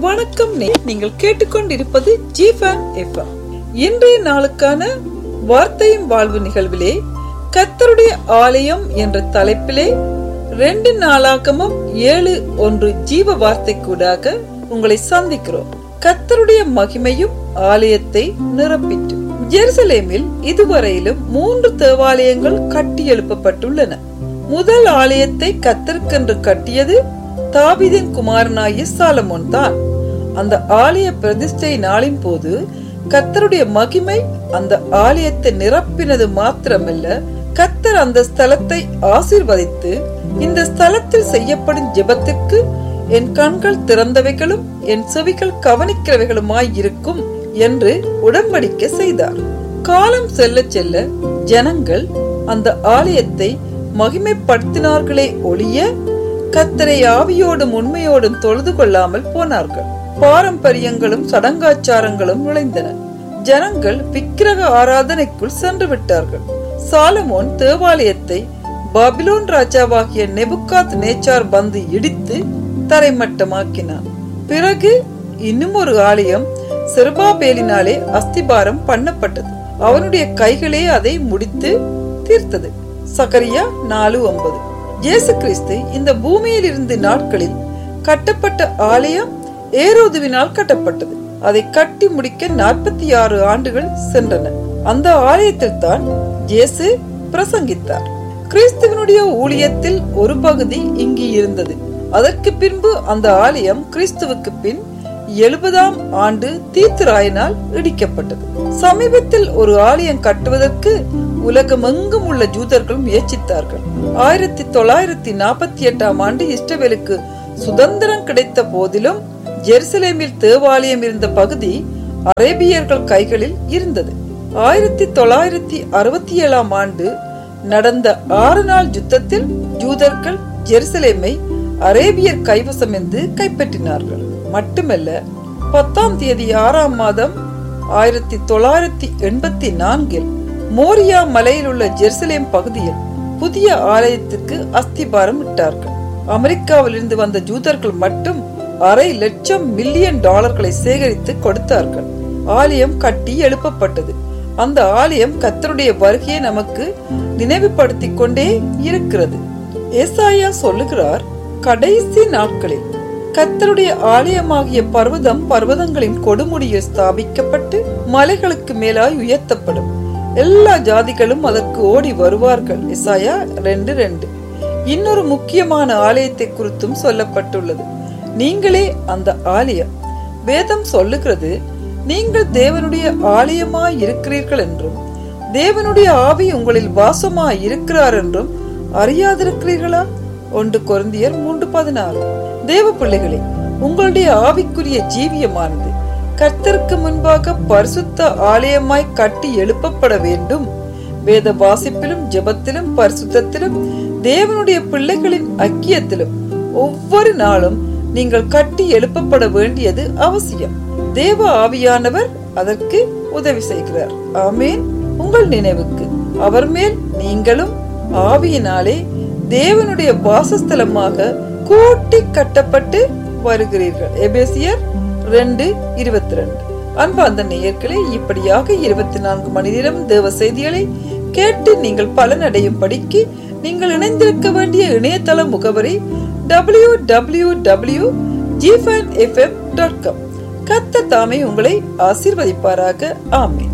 வணக்கம் நே- நீங்கள் கேட்டுக்கொண்டிருப்பது ஜிஃபன் எஃப்எம் இன்றைய நாளுக்கான வார்த்தையும் வாழ்வு நிகழ்விலே கத்தருடைய ஆலயம் என்ற தலைப்பிலே ரெண்டு நாளாகமும் ஏழு ஒன்று ஜீவ வார்த்தை கூடாக உங்களை சந்திக்கிறோம் கத்தருடைய மகிமையும் ஆலயத்தை நிரப்பிற்று ஜெருசலேமில் இதுவரையிலும் மூன்று தேவாலயங்கள் கட்டி எழுப்பப்பட்டுள்ளன முதல் ஆலயத்தை கத்தருக்கென்று கட்டியது தாவீதின் குமாரனாகிய சாலமோன் தான் அந்த ஆலய பிரதிஷ்டை நாளின் போது கத்தருடைய மகிமை அந்த ஆலயத்தை நிரப்பினது மாத்திரமல்ல கத்தர் அந்த ஸ்தலத்தை ஆசீர்வதித்து இந்த ஸ்தலத்தில் செய்யப்படும் ஜெபத்திற்கு என் கண்கள் திறந்தவைகளும் என் செவிகள் கவனிக்கிறவைகளுமாய் இருக்கும் என்று உடன்படிக்கை செய்தார் காலம் செல்ல செல்ல ஜனங்கள் அந்த ஆலயத்தை மகிமைப்படுத்தினார்களே ஒழிய கத்தரை ஆவியோடும் உண்மையோடும் தொழுது கொள்ளாமல் போனார்கள் பாரம்பரியங்களும் சடங்காச்சாரங்களும் நுழைந்தன ஜனங்கள் விக்கிரக ஆராதனைக்குள் சென்று விட்டார்கள் சாலமோன் தேவாலயத்தை பாபிலோன் ராஜாவாகிய நெபுகாத் நேச்சார் வந்து இடித்து தரைமட்டமாக்கினான் பிறகு இன்னும் ஒரு ஆலயம் செருபாபேலினாலே அஸ்திபாரம் பண்ணப்பட்டது அவனுடைய கைகளே அதை முடித்து தீர்த்தது சகரியா நாலு ஒன்பது இயேசு கிறிஸ்து இந்த பூமியில் இருந்து நாட்களில் கட்டப்பட்ட ஆலயம் ஏரோதுவினால் கட்டப்பட்டது அதை கட்டி முடிக்க நாற்பத்தி ஆறு ஆண்டுகள் சென்றன அந்த ஆலயத்தில் தான் இயேசு பிரசங்கித்தார் கிறிஸ்துவனுடைய ஊழியத்தில் ஒரு பகுதி இங்கு இருந்தது அதற்கு பின்பு அந்த ஆலயம் கிறிஸ்துவுக்கு பின் எழுபதாம் ஆண்டு தீத்துராயினால் இடிக்கப்பட்டது சமீபத்தில் ஒரு ஆலயம் கட்டுவதற்கு உலகமெங்கும் உள்ள ஜூதர்கள் முயற்சித்தார்கள் ஆயிரத்தி தொள்ளாயிரத்தி நாற்பத்தி எட்டாம் ஆண்டு இஸ்ரவேலுக்கு சுதந்திரம் கிடைத்த போதிலும் ஜெருசலேமில் தேவாலயம் இருந்த பகுதி அரேபியர்கள் கைகளில் இருந்தது ஆயிரத்தி தொள்ளாயிரத்தி அறுபத்தி ஏழாம் ஆண்டு நடந்த ஆறு நாள் யுத்தத்தில் ஜூதர்கள் ஜெருசலேமை அரேபியர் கைவசம் என்று கைப்பற்றினார்கள் மட்டுமல்ல பத்தாம் தேதி ஆறாம் மாதம் ஆயிரத்தி தொள்ளாயிரத்தி எண்பத்தி நான்கில் மோரியா மலையில் உள்ள ஜெருசலேம் பகுதியில் புதிய ஆலயத்திற்கு அஸ்திபாரம் இட்டார்கள் அமெரிக்காவிலிருந்து வந்த ஜூதர்கள் மட்டும் அரை லட்சம் மில்லியன் டாலர்களை சேகரித்து கொடுத்தார்கள் ஆலயம் கட்டி எழுப்பப்பட்டது அந்த ஆலயம் கத்தருடைய வருகையை நமக்கு நினைவுபடுத்திக் கொண்டே இருக்கிறது ஏசாயா சொல்லுகிறார் கடைசி நாட்களில் கத்தருடைய ஆலயமாகிய பர்வதம் பர்வதங்களின் கொடுமுடியில் ஸ்தாபிக்கப்பட்டு மலைகளுக்கு மேலாய் உயர்த்தப்படும் எல்லா ஜாதிகளும் அதற்கு ஓடி வருவார்கள் இசாயா ரெண்டு ரெண்டு இன்னொரு முக்கியமான ஆலயத்தை குறித்தும் சொல்லப்பட்டுள்ளது நீங்களே அந்த ஆலயம் வேதம் சொல்லுகிறது நீங்கள் தேவனுடைய ஆலயமாய் இருக்கிறீர்கள் என்றும் தேவனுடைய ஆவி உங்களில் வாசமாய் இருக்கிறார் என்றும் அறியாதிருக்கிறீர்களா ஒன்று கொருந்தியர் மூன்று பதினாறு தேவ பிள்ளைகளே உங்களுடைய ஆவிக்குரிய ஜீவியமானது கர்த்தருக்கு முன்பாக பரிசுத்த ஆலயமாய் கட்டி எழுப்பப்பட வேண்டும் வேத வாசிப்பிலும் ஜெபத்திலும் பரிசுத்தத்திலும் தேவனுடைய பிள்ளைகளின் ஐக்கியத்திலும் ஒவ்வொரு நாளும் நீங்கள் கட்டி எழுப்பப்பட வேண்டியது அவசியம் தேவ ஆவியானவர் அதற்கு உதவி செய்கிறார் ஆமேன் உங்கள் நினைவுக்கு அவர் மேல் நீங்களும் ஆவியினாலே தேவனுடைய வாசஸ்தலமாக கூட்டி கட்டப்பட்டு வருகிறீர்கள் எபேசியர் ரெண்டு இருபத்தி ரெண்டு அன்பார்ந்த நேயர்களே இப்படியாக இருபத்தி நான்கு மணி நேரம் தேவ செய்திகளை கேட்டு நீங்கள் பலனடையும் படிக்கு நீங்கள் இணைந்திருக்க வேண்டிய இணையதள முகவரி டபிள்யூ டபிள்யூ டபிள்யூ ஜிஃபன் எஃப்எம் டாட் காம் கத்த தாமே உங்களை ஆசீர்வதிப்பாராக ஆமீன்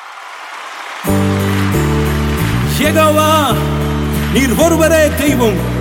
யெகோவா நீர் ஒருவரே தெய்வம்